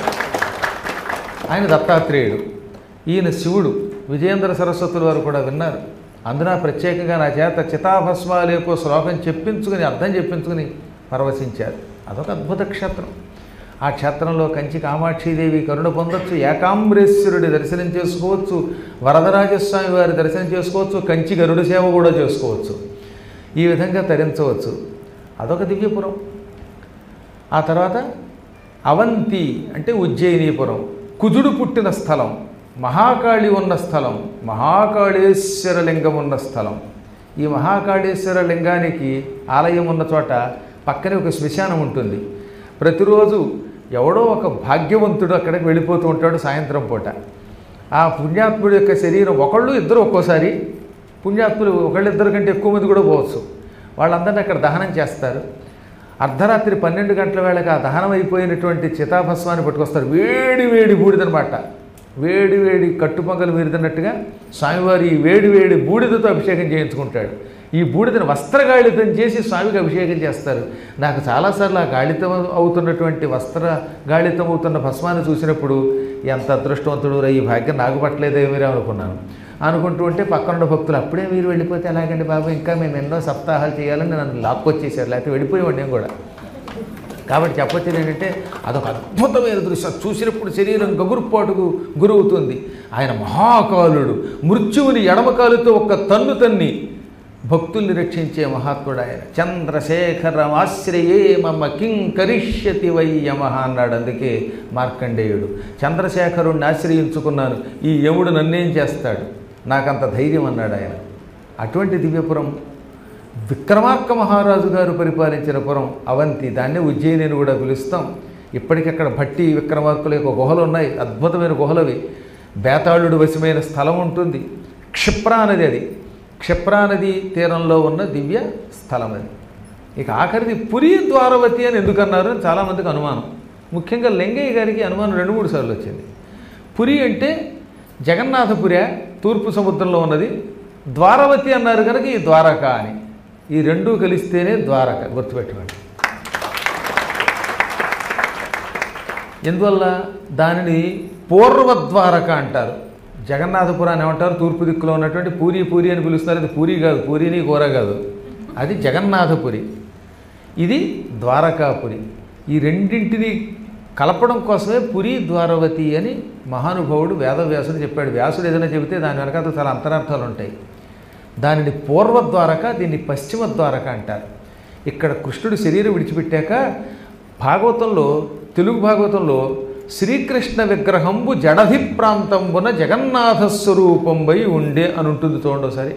ఆయన దత్తాత్రేయుడు ఈయన శివుడు విజయేంద్ర సరస్వతుల వారు కూడా విన్నారు అందున ప్రత్యేకంగా నా చేత చితాభస్మాలేపో శ్లోకం చెప్పించుకుని అర్థం చెప్పించుకుని పరవశించారు అదొక అద్భుత క్షేత్రం ఆ క్షేత్రంలో కంచి కామాక్షీదేవి కరుణ పొందొచ్చు ఏకాంబరేశ్వరుడి దర్శనం చేసుకోవచ్చు వరదరాజస్వామి వారి దర్శనం చేసుకోవచ్చు కంచి గరుడ సేవ కూడా చేసుకోవచ్చు ఈ విధంగా తరించవచ్చు అదొక దివ్యపురం ఆ తర్వాత అవంతి అంటే ఉజ్జయినీపురం కుజుడు పుట్టిన స్థలం మహాకాళి ఉన్న స్థలం మహాకాళేశ్వర లింగం ఉన్న స్థలం ఈ మహాకాళేశ్వర లింగానికి ఆలయం ఉన్న చోట పక్కనే ఒక శ్మశానం ఉంటుంది ప్రతిరోజు ఎవడో ఒక భాగ్యవంతుడు అక్కడికి వెళ్ళిపోతూ ఉంటాడు సాయంత్రం పూట ఆ పుణ్యాత్ముడి యొక్క శరీరం ఒకళ్ళు ఇద్దరు ఒక్కోసారి పుణ్యాత్ములు ఒకళ్ళిద్దరు కంటే ఎక్కువ మంది కూడా పోవచ్చు వాళ్ళందరినీ అక్కడ దహనం చేస్తారు అర్ధరాత్రి పన్నెండు గంటల వేళకి ఆ దహనం అయిపోయినటువంటి చితాభస్వాన్ని పట్టుకొస్తారు వేడి వేడి బూడిదనమాట వేడి వేడి కట్టుపొంగలు మీరుతున్నట్టుగా స్వామివారి ఈ వేడి వేడి బూడిదతో అభిషేకం చేయించుకుంటాడు ఈ బూడిదని వస్త్రగాళితం చేసి స్వామికి అభిషేకం చేస్తారు నాకు చాలాసార్లు ఆ గాళితం అవుతున్నటువంటి వస్త్ర గాళితం అవుతున్న భస్మాన్ని చూసినప్పుడు ఎంత అదృష్టవంతుడు రా, ఈ భాగ్యం నాకు పట్టలేదేమిరా అనుకున్నాను అనుకుంటూ ఉంటే పక్కనున్న భక్తులు అప్పుడే మీరు వెళ్ళిపోతే ఎలాగండి బాబు ఇంకా మేము ఎన్నో సప్తాహాలు చేయాలని నన్ను లాక్కొచ్చేసారు లేకపోతే వెళ్ళిపోయేవాడిని నేను కూడా కాబట్టి చెప్పొచ్చేది ఏంటంటే అదొక అద్భుతమైన దృశ్యం చూసినప్పుడు శరీరం గగురుపాటుకు గురవుతుంది ఆయన మహాకాలుడు మృత్యువుని ఎడమకాలుతో ఒక్క తన్ను తన్ని భక్తుల్ని రక్షించే మహాత్ముడు ఆయన చంద్రశేఖరం ఆశ్రయే మమ కిం కరిష్యతి వై యమహ అన్నాడు అందుకే మార్కండేయుడు చంద్రశేఖరుణ్ణి ఆశ్రయించుకున్నాను ఈ యముడు నన్నేం చేస్తాడు నాకంత ధైర్యం అన్నాడు ఆయన అటువంటి దివ్యపురం విక్రమార్క మహారాజు గారు పరిపాలించిన పురం అవంతి దాన్నే ఉజ్జయిని అని కూడా పిలుస్తాం ఇప్పటికక్కడ భట్టి విక్రమార్కుల యొక్క గుహలు ఉన్నాయి అద్భుతమైన గుహలవి బేతాళుడు వశమైన స్థలం ఉంటుంది క్షిప్రా నది అది క్షిప్రా నది తీరంలో ఉన్న దివ్య స్థలం అది ఇక ఆఖరిది పురి ద్వారవతి అని ఎందుకన్నారు అని చాలామందికి అనుమానం ముఖ్యంగా లింగయ్య గారికి అనుమానం రెండు మూడు సార్లు వచ్చింది పురి అంటే జగన్నాథపురి తూర్పు సముద్రంలో ఉన్నది ద్వారవతి అన్నారు కనుక ఈ ద్వారక అని ఈ రెండూ కలిస్తేనే ద్వారక గుర్తుపెట్టుకోండి ఎందువల్ల దానిని పూర్వద్వారక అంటారు జగన్నాథపురాన్ని ఏమంటారు తూర్పు దిక్కులో ఉన్నటువంటి పూరి పూరి అని పిలుస్తారు అది పూరి కాదు పూరిని కూర కాదు అది జగన్నాథపురి ఇది ద్వారకాపురి ఈ రెండింటిని కలపడం కోసమే పురి ద్వారవతి అని మహానుభావుడు వేదవ్యాసుడు చెప్పాడు వ్యాసుడు ఏదైనా చెబితే దాని వెనకాల చాలా అంతరార్థాలు ఉంటాయి దానిని పూర్వ ద్వారక దీన్ని పశ్చిమ ద్వారక అంటారు ఇక్కడ కృష్ణుడు శరీరం విడిచిపెట్టాక భాగవతంలో తెలుగు భాగవతంలో శ్రీకృష్ణ విగ్రహంబు జడధి ప్రాంతంబున జగన్నాథ స్వరూపంబై ఉండే అని ఉంటుంది చూడండి ఒకసారి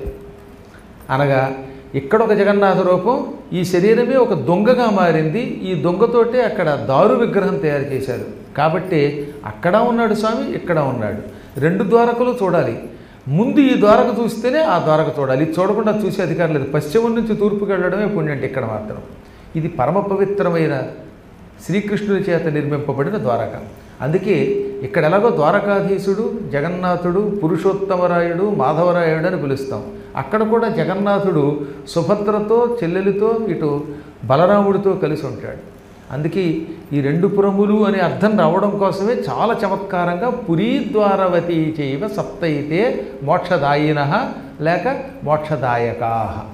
అనగా ఇక్కడ ఒక జగన్నాథ రూపం ఈ శరీరమే ఒక దొంగగా మారింది ఈ దొంగతోటే అక్కడ దారు విగ్రహం తయారు చేశారు కాబట్టి అక్కడ ఉన్నాడు స్వామి ఇక్కడ ఉన్నాడు రెండు ద్వారకలు చూడాలి ముందు ఈ ద్వారక చూస్తేనే ఆ ద్వారక చూడాలి ఇది చూడకుండా చూసే అధికారం లేదు పశ్చిమం నుంచి తూర్పుకి వెళ్ళడమే పుణ్యం అంటే ఇక్కడ మాత్రం ఇది పరమ పవిత్రమైన శ్రీకృష్ణుని చేత నిర్మింపబడిన ద్వారక అందుకే ఇక్కడ ఎలాగో ద్వారకాధీశుడు జగన్నాథుడు పురుషోత్తమరాయుడు మాధవరాయుడు అని పిలుస్తాం అక్కడ కూడా జగన్నాథుడు సుభద్రతో చెల్లెలితో ఇటు బలరాముడితో కలిసి ఉంటాడు అందుకే ఈ రెండు పురములు అనే అర్థం రావడం కోసమే చాలా చమత్కారంగా పురీ ద్వారవతి చేయవ సప్తయితే మోక్షదాయిన లేక మోక్షదాయకా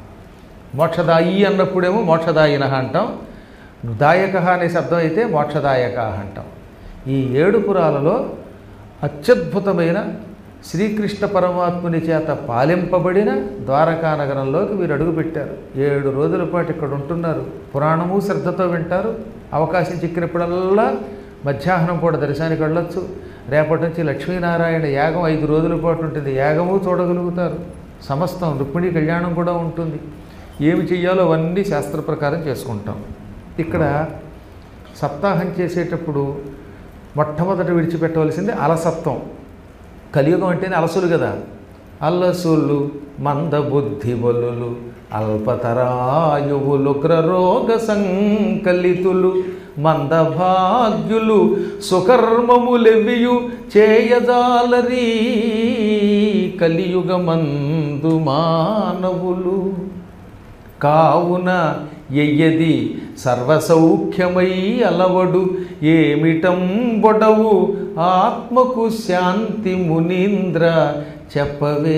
మోక్షదాయి అన్నప్పుడేమో మోక్షదాయిన అంటాం దాయక అనే శబ్దం అయితే మోక్షదాయక అంటాం ఈ ఏడు పురాలలో అత్యద్భుతమైన శ్రీకృష్ణ పరమాత్ముని చేత పాలింపబడిన ద్వారకా నగరంలోకి వీరు అడుగుపెట్టారు ఏడు రోజుల పాటు ఇక్కడ ఉంటున్నారు పురాణము శ్రద్ధతో వింటారు అవకాశం చిక్కినప్పుడల్లా మధ్యాహ్నం పూట దర్శనానికి వెళ్ళొచ్చు రేపటి నుంచి లక్ష్మీనారాయణ యాగం ఐదు రోజుల పాటు ఉంటుంది యాగము చూడగలుగుతారు సమస్తం రుక్మిణి కళ్యాణం కూడా ఉంటుంది ఏమి చెయ్యాలో అవన్నీ శాస్త్ర ప్రకారం చేసుకుంటాం ఇక్కడ సప్తాహం చేసేటప్పుడు మొట్టమొదట విడిచిపెట్టవలసింది అలసత్వం కలియుగం అంటేనే అలసులు కదా అల్లసులు మందబుద్ధి బలులు అల్పతరాయువులు ఉగ్రరోగ సంకలితులు మందభాగ్యులు సుకర్మములెవియు చేయజాలరీ కలియుగమందు మానవులు కావున ఎయ్యది సర్వసౌఖ్యమై అలవడు ఏమిటం బొడవు ఆత్మకు శాంతి మునీంద్ర చెప్పవే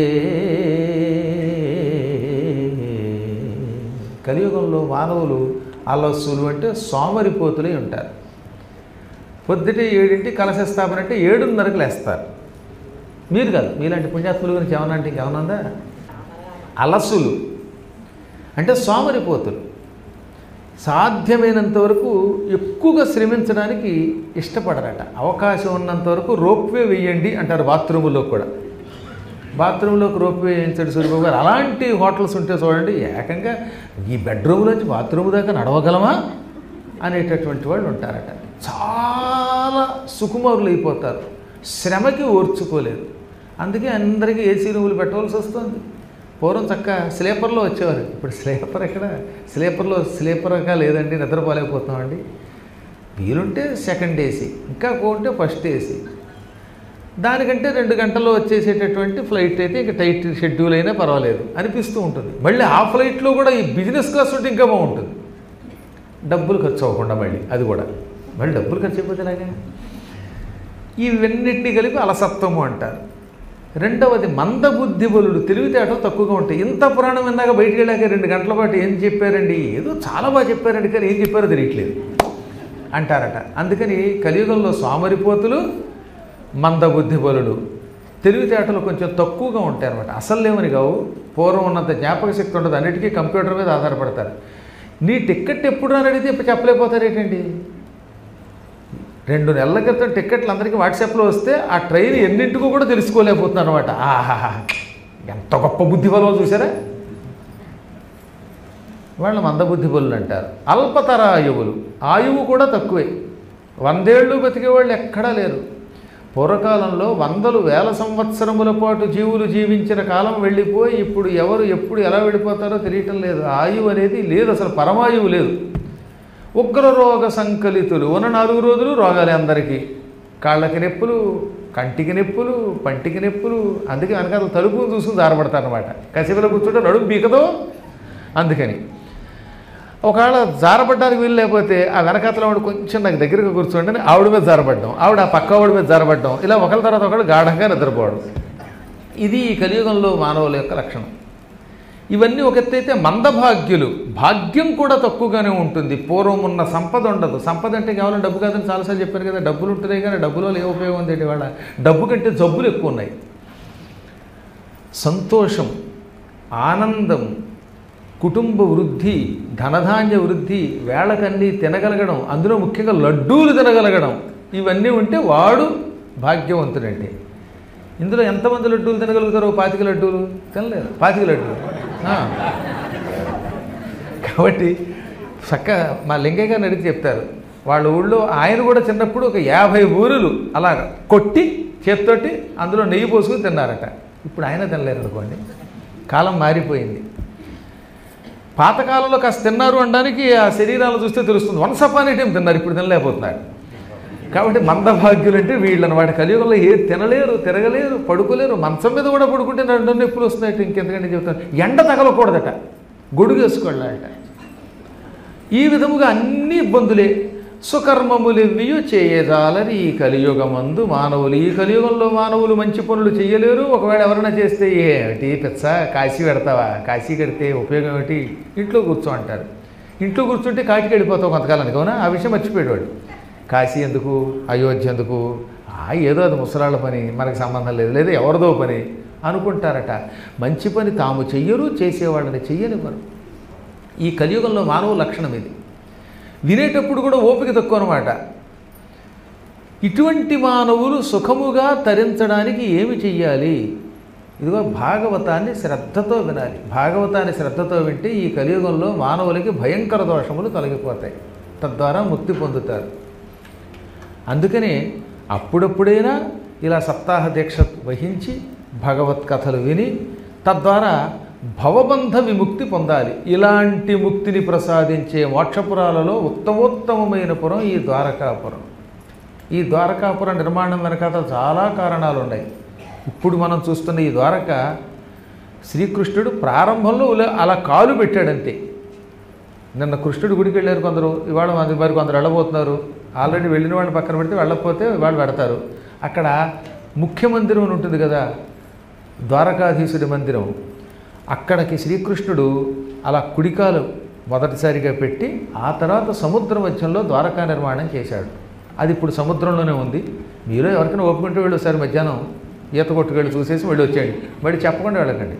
కలియుగంలో మానవులు అలస్సులు అంటే సోమరిపోతులై ఉంటారు పొద్దుటే ఏడింటి కలశ స్థాపన అంటే ఏడున్నరకు లేస్తారు మీరు కాదు మీలాంటి పుణ్యాత్ముల గురించి ఏమన్నా అంటే ఇంకేమన్నా ఉందా అలసులు అంటే సోమరిపోతులు సాధ్యమైనంత వరకు ఎక్కువగా శ్రమించడానికి ఇష్టపడరట అవకాశం ఉన్నంత వరకు రోప్వే వేయండి అంటారు బాత్రూములో కూడా బాత్రూంలోకి రోప్వే వేయించాడు సూర్యబాబు గారు అలాంటి హోటల్స్ ఉంటే చూడండి ఏకంగా ఈ బెడ్రూమ్లోంచి బాత్రూమ్ దాకా నడవగలమా అనేటటువంటి వాళ్ళు ఉంటారట చాలా సుకుమారులు అయిపోతారు శ్రమకి ఓర్చుకోలేరు అందుకే అందరికీ ఏసీ రూములు పెట్టవలసి వస్తుంది పూర్వం చక్క స్లీపర్లో వచ్చేవారు ఇప్పుడు స్లీపర్ ఎక్కడ స్లీపర్లో స్లీపర్గా లేదండి నిద్రపోలేకపోతున్నామండి వీలుంటే సెకండ్ ఏసీ ఇంకా కొంటే ఫస్ట్ ఏసీ దానికంటే రెండు గంటల్లో వచ్చేసేటటువంటి ఫ్లైట్ అయితే ఇక టైట్ షెడ్యూల్ అయినా పర్వాలేదు అనిపిస్తూ ఉంటుంది మళ్ళీ ఆ ఫ్లైట్లో కూడా ఈ బిజినెస్ క్లాస్ ఉంటే ఇంకా బాగుంటుంది డబ్బులు ఖర్చు అవ్వకుండా మళ్ళీ అది కూడా మళ్ళీ డబ్బులు ఖర్చు అయిపోతే ఎలాగా ఇవన్నిటిని కలిపి అలసత్వము అంటారు రెండవది మందబుద్ధి బలుడు తెలివితేటలు తక్కువగా ఉంటాయి ఇంత పురాణం విన్నాక బయటికి వెళ్ళాక రెండు గంటల పాటు ఏం చెప్పారండి ఏదో చాలా బాగా చెప్పారండి కానీ ఏం చెప్పారో తెలియట్లేదు అంటారట అందుకని కలియుగంలో సోమరిపోతులు మందబుద్ధి బలుడు తెలివితేటలు కొంచెం తక్కువగా ఉంటాయి అనమాట అసలు లేవని కావు పూర్వం ఉన్నంత జ్ఞాపక శక్తి ఉండదు అన్నిటికీ కంప్యూటర్ మీద ఆధారపడతారు నీ టిక్కెట్ ఎప్పుడు అని అడిగితే ఇప్పుడు చెప్పలేకపోతారు ఏంటండి రెండు నెలల క్రితం టిక్కెట్లు అందరికీ వాట్సాప్లో వస్తే ఆ ట్రైన్ ఎన్నింటికో కూడా తెలుసుకోలేకపోతున్నారు అనమాట ఆహాహా ఎంత గొప్ప బుద్ధి బలం చూసారా వాళ్ళు మందబుద్ధి బలులు అంటారు అల్పతర ఆయువులు ఆయువు కూడా తక్కువే వందేళ్ళు బతికే వాళ్ళు ఎక్కడా లేరు పూర్వకాలంలో వందలు వేల సంవత్సరముల పాటు జీవులు జీవించిన కాలం వెళ్ళిపోయి ఇప్పుడు ఎవరు ఎప్పుడు ఎలా వెళ్ళిపోతారో తెలియటం లేదు ఆయువు అనేది లేదు అసలు పరమాయువు లేదు ఉగ్రరోగ సంకలితులు ఉన్న నాలుగు రోజులు రోగాలే అందరికీ కాళ్ళకి నొప్పులు కంటికి నొప్పులు పంటికి నొప్పులు అందుకే వెనకాల తలుపు చూసుకుని జారపడతారనమాట కసిపిలో కూర్చుంటే నడుము బీకదో అందుకని ఒకవేళ జారబడ్డానికి వీలు లేకపోతే ఆ వెనకాతల వాడు కొంచెం నాకు దగ్గరగా కూర్చోండి అని ఆవిడ మీద జారబడ్డం ఆవిడ ఆ పక్క ఆవిడ మీద జారబడ్డం ఇలా ఒకరి తర్వాత ఒకడు గాఢంగా నిద్రపోవడం ఇది ఈ కలియుగంలో మానవుల యొక్క లక్షణం ఇవన్నీ ఒక ఎత్తు అయితే మందభాగ్యులు భాగ్యం కూడా తక్కువగానే ఉంటుంది పూర్వం ఉన్న సంపద ఉండదు సంపద అంటే కేవలం డబ్బు కాదని చాలాసార్లు చెప్పాను కదా డబ్బులు ఉంటున్నాయి కానీ డబ్బులో ఏ ఉపయోగం ఉంది ఏంటి వాళ్ళ డబ్బు కంటే జబ్బులు ఎక్కువ ఉన్నాయి సంతోషం ఆనందం కుటుంబ వృద్ధి ధనధాన్య వృద్ధి వేళకన్నీ తినగలగడం అందులో ముఖ్యంగా లడ్డూలు తినగలగడం ఇవన్నీ ఉంటే వాడు భాగ్యవంతుడంటే ఇందులో ఎంతమంది లడ్డూలు తినగలుగుతారో పాతిక లడ్డూలు తినలేరు పాతిక లడ్డూలు ఆ. కాబట్టి చక్క మా లింగయ్య గారిని అడిగి చెప్తారు వాళ్ళ ఊళ్ళో ఆయన కూడా చిన్నప్పుడు ఒక యాభై ఊరులు అలా కొట్టి చేత్తోటి అందులో నెయ్యి పోసుకుని తిన్నారట ఇప్పుడు ఆయన తినలేరు అనుకోండి కాలం మారిపోయింది పాతకాలంలో కాస్త తిన్నారు అనడానికి ఆ శరీరాలు చూస్తే తెలుస్తుంది వన్స్ అపాన్ టైం తిన్నారు ఇప్పుడు తినలేకపోతున్నారు కాబట్టి మందభాగ్యులు అంటే వీళ్ళని వాటి కలియుగంలో ఏ తినలేరు తిరగలేరు పడుకోలేరు మంచం మీద కూడా పడుకుంటే రెండు నొప్పులు వస్తున్నాయి ఇంకెంతకంటే చెబుతాను ఎండ తగలకూడదట గొడుగు వేసుకోవాలట ఈ విధముగా అన్ని ఇబ్బందులే సుకర్మములెవ్వియు చేయజాలని ఈ కలియుగమందు మానవులు ఈ కలియుగంలో మానవులు మంచి పనులు చేయలేరు ఒకవేళ ఎవరైనా చేస్తే ఏమిటి పిచ్చ కాశీ పెడతావా కాశీ కడితే ఉపయోగం ఏమిటి ఇంట్లో కూర్చో అంటారు ఇంట్లో కూర్చుంటే కాటికి వెళ్ళిపోతావు కొంతకాలానికి అవునా ఆ విషయం మర్చిపోయాడు కాశీ ఎందుకు అయోధ్య ఎందుకు ఆ ఏదో అది ముసలాళ్ళ పని మనకు సంబంధం లేదు లేదా ఎవరిదో పని అనుకుంటారట మంచి పని తాము చెయ్యరు చేసేవాళ్ళని చెయ్యనివ్వరు ఈ కలియుగంలో మానవ లక్షణం ఇది వినేటప్పుడు కూడా ఓపిక తక్కువ అనమాట ఇటువంటి మానవులు సుఖముగా తరించడానికి ఏమి చెయ్యాలి ఇదిగో భాగవతాన్ని శ్రద్ధతో వినాలి భాగవతాన్ని శ్రద్ధతో వింటే ఈ కలియుగంలో మానవులకి భయంకర దోషములు తొలగిపోతాయి తద్వారా ముక్తి పొందుతారు అందుకనే అప్పుడప్పుడైనా ఇలా సప్తాహ దీక్ష వహించి భగవత్ కథలు విని తద్వారా భవబంధ విముక్తి పొందాలి ఇలాంటి ముక్తిని ప్రసాదించే మోక్షపురాలలో ఉత్తమోత్తమమైన పురం ఈ ద్వారకాపురం ఈ ద్వారకాపురం నిర్మాణం వెనకాల చాలా కారణాలు ఉన్నాయి ఇప్పుడు మనం చూస్తున్న ఈ ద్వారక శ్రీకృష్ణుడు ప్రారంభంలో ఉల- అలా కాలు పెట్టాడంతే నిన్న కృష్ణుడు గుడికి వెళ్ళారు కొందరు ఇవాళ మంది మరి కొందరు వెళ్ళబోతున్నారు ఆల్రెడీ వెళ్ళిన వాళ్ళని పక్కన పెడితే వెళ్ళకపోతే వాళ్ళు పెడతారు అక్కడ ముఖ్య మందిరం అని ఉంటుంది కదా ద్వారకాధీశుడి మందిరం అక్కడికి శ్రీకృష్ణుడు అలా కుడికాలు మొదటిసారిగా పెట్టి ఆ తర్వాత సముద్ర మధ్యంలో ద్వారకా నిర్మాణం చేశాడు అది ఇప్పుడు సముద్రంలోనే ఉంది మీలో ఎవరికైనా ఒప్పుకుంటే వెళ్ళి ఒకసారి మధ్యాహ్నం ఈత కొట్టుకెళ్ళి చూసేసి వెళ్ళి వచ్చేయండి మళ్ళీ చెప్పకుండా వెళ్ళకండి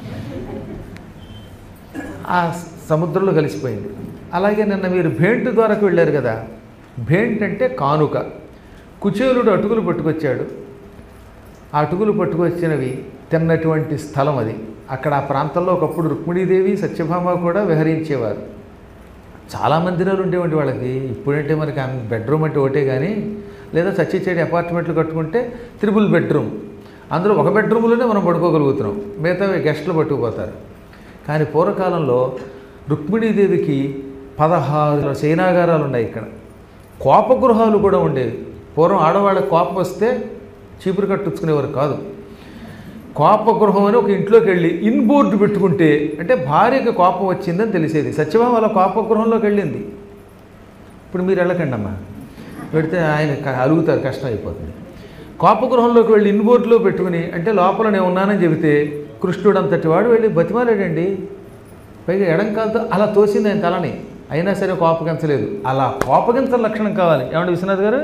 ఆ సముద్రంలో కలిసిపోయింది అలాగే నిన్న మీరు భేంటు ద్వారాకు వెళ్ళారు కదా భేంట్ అంటే కానుక కుచేలుడు అటుకులు పట్టుకొచ్చాడు ఆ అటుకులు పట్టుకొచ్చినవి తిన్నటువంటి స్థలం అది అక్కడ ఆ ప్రాంతంలో ఒకప్పుడు రుక్మిణీదేవి సత్యభామ కూడా విహరించేవారు చాలా మందిరాలు ఉండేవండి వాళ్ళకి ఇప్పుడంటే మనకి బెడ్రూమ్ అంటే ఒకటే కానీ లేదా చచ్చిచేడి అపార్ట్మెంట్లు కట్టుకుంటే త్రిబుల్ బెడ్రూమ్ అందులో ఒక బెడ్రూమ్లోనే మనం పడుకోగలుగుతున్నాం మిగతా గెస్టులు పట్టుకుపోతారు కానీ పూర్వకాలంలో రుక్మిణీదేవికి పదహారు శయనాగారాలు ఉన్నాయి ఇక్కడ కోపగృహాలు కూడా ఉండేవి పూర్వం ఆడవాళ్ళకి కోపం వస్తే చీపురు కట్టుకునేవారు కాదు కోపగృహం అని ఒక ఇంట్లోకి వెళ్ళి ఇన్ బోర్డు పెట్టుకుంటే అంటే భార్యకి కోపం వచ్చిందని తెలిసేది సత్యభామ అలా కోపగృహంలోకి వెళ్ళింది ఇప్పుడు మీరు వెళ్ళకండి అమ్మా పెడితే ఆయన క- అలుగుతారు కష్టం అయిపోతుంది కోపగృహంలోకి వెళ్ళి ఇన్ బోర్డులో పెట్టుకుని అంటే లోపల నేను ఉన్నానని చెబితే కృష్ణుడు అంతటి వాడు వెళ్ళి బతిమాలాడండి పైగా ఎడంకాలతో అలా తోసింది ఆయన తలని అయినా సరే కోపగించలేదు అలా కోపగించని లక్షణం కావాలి ఏమండి విశ్వనాథ్ గారు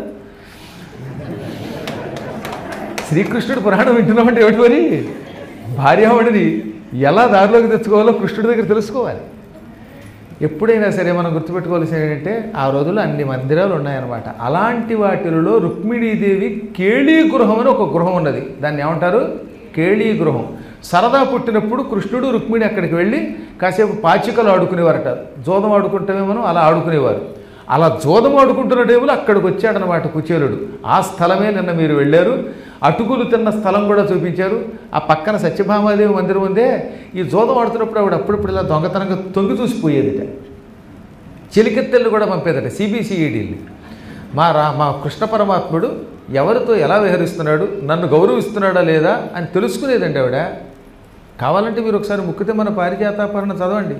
శ్రీకృష్ణుడు పురాణం వింటున్నామంటే ఏమిటి మరి భార్యావడిని ఎలా దారిలోకి తెచ్చుకోవాలో కృష్ణుడి దగ్గర తెలుసుకోవాలి ఎప్పుడైనా సరే మనం గుర్తుపెట్టుకోవాల్సింది ఏంటంటే ఆ రోజుల్లో అన్ని మందిరాలు ఉన్నాయన్నమాట అలాంటి వాటిలలో రుక్మిణీదేవి కేళీ గృహం అని ఒక గృహం ఉన్నది దాన్ని ఏమంటారు కేళీ గృహం సరదా పుట్టినప్పుడు కృష్ణుడు రుక్మిణి అక్కడికి వెళ్ళి కాసేపు పాచికలు ఆడుకునేవారట జోదం ఆడుకుంటామేమో అలా ఆడుకునేవారు అలా జోదం ఆడుకుంటున్న టేబుల్ అక్కడికి వచ్చాడనమాట కుచేలుడు ఆ స్థలమే నిన్న మీరు వెళ్ళారు అటుకులు తిన్న స్థలం కూడా చూపించారు ఆ పక్కన సత్యభామాదేవి మందిరం ఉందే ఈ జోదం ఆడుతున్నప్పుడు ఆవిడ అప్పుడప్పుడు ఇలా దొంగతనంగా తొంగి చూసిపోయేదిట చెలికెత్తెళ్ళు కూడా పంపేదట సిబిసిఈడీని మా రా మా కృష్ణ పరమాత్ముడు ఎవరితో ఎలా విహరిస్తున్నాడు నన్ను గౌరవిస్తున్నాడా లేదా అని తెలుసుకునేదండి ఆవిడ కావాలంటే మీరు ఒకసారి ముక్కితే మన పారిజాతాపరణ చదవండి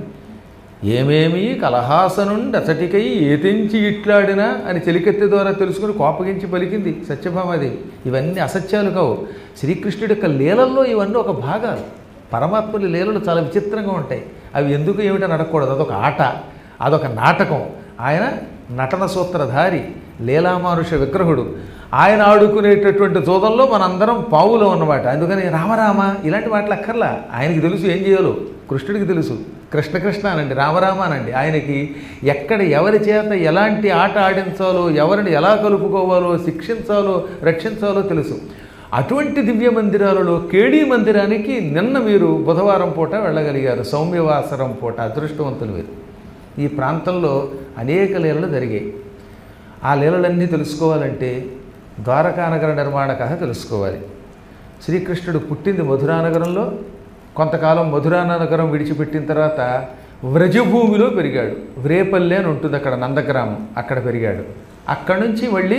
ఏమేమి కలహాసనుండి అసటికై ఏతించి ఇట్లాడినా అని చెలికెత్తి ద్వారా తెలుసుకుని కోపగించి పలికింది సత్యభామాదేవి ఇవన్నీ అసత్యాలు కావు శ్రీకృష్ణుడి యొక్క లీలల్లో ఇవన్నీ ఒక భాగాలు పరమాత్ముడి లీలలు చాలా విచిత్రంగా ఉంటాయి అవి ఎందుకు ఏమిటని అడగకూడదు అదొక ఆట అదొక నాటకం ఆయన నటన సూత్రధారి లీలామానుష విగ్రహుడు ఆయన ఆడుకునేటటువంటి జోదంలో మనందరం పావులో ఉన్నమాట అందుకని రామరామ ఇలాంటి మాటలు అక్కర్లా ఆయనకి తెలుసు ఏం చేయాలో కృష్ణుడికి తెలుసు కృష్ణ కృష్ణ అనండి రామరామ అనండి ఆయనకి ఎక్కడ ఎవరి చేత ఎలాంటి ఆట ఆడించాలో ఎవరిని ఎలా కలుపుకోవాలో శిక్షించాలో రక్షించాలో తెలుసు అటువంటి దివ్య మందిరాలలో కేడీ మందిరానికి నిన్న మీరు బుధవారం పూట వెళ్ళగలిగారు సౌమ్యవాసరం పూట అదృష్టవంతులు మీరు ఈ ప్రాంతంలో అనేక లీలలు జరిగాయి ఆ లీలలన్నీ తెలుసుకోవాలంటే ద్వారకానగర నిర్మాణ కథ తెలుసుకోవాలి శ్రీకృష్ణుడు పుట్టింది మధురానగరంలో కొంతకాలం మధురానగరం విడిచిపెట్టిన తర్వాత వ్రజభూమిలో పెరిగాడు వ్రేపల్లె అని ఉంటుంది అక్కడ నందగ్రామం అక్కడ పెరిగాడు అక్కడి నుంచి మళ్ళీ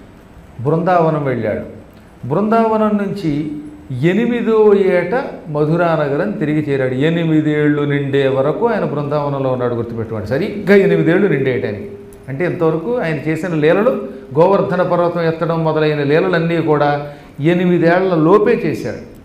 బృందావనం వెళ్ళాడు బృందావనం నుంచి ఎనిమిదో ఏట మధురానగరం తిరిగి చేరాడు ఎనిమిదేళ్ళు నిండే వరకు ఆయన బృందావనంలో ఉన్నాడు గుర్తుపెట్టుకోండి సరిగ్గా ఎనిమిదేళ్ళు నిండేయటానికి అంటే ఇంతవరకు ఆయన చేసిన లీలలు గోవర్ధన పర్వతం ఎత్తడం మొదలైన లీలలన్నీ కూడా ఎనిమిదేళ్ల లోపే చేశాడు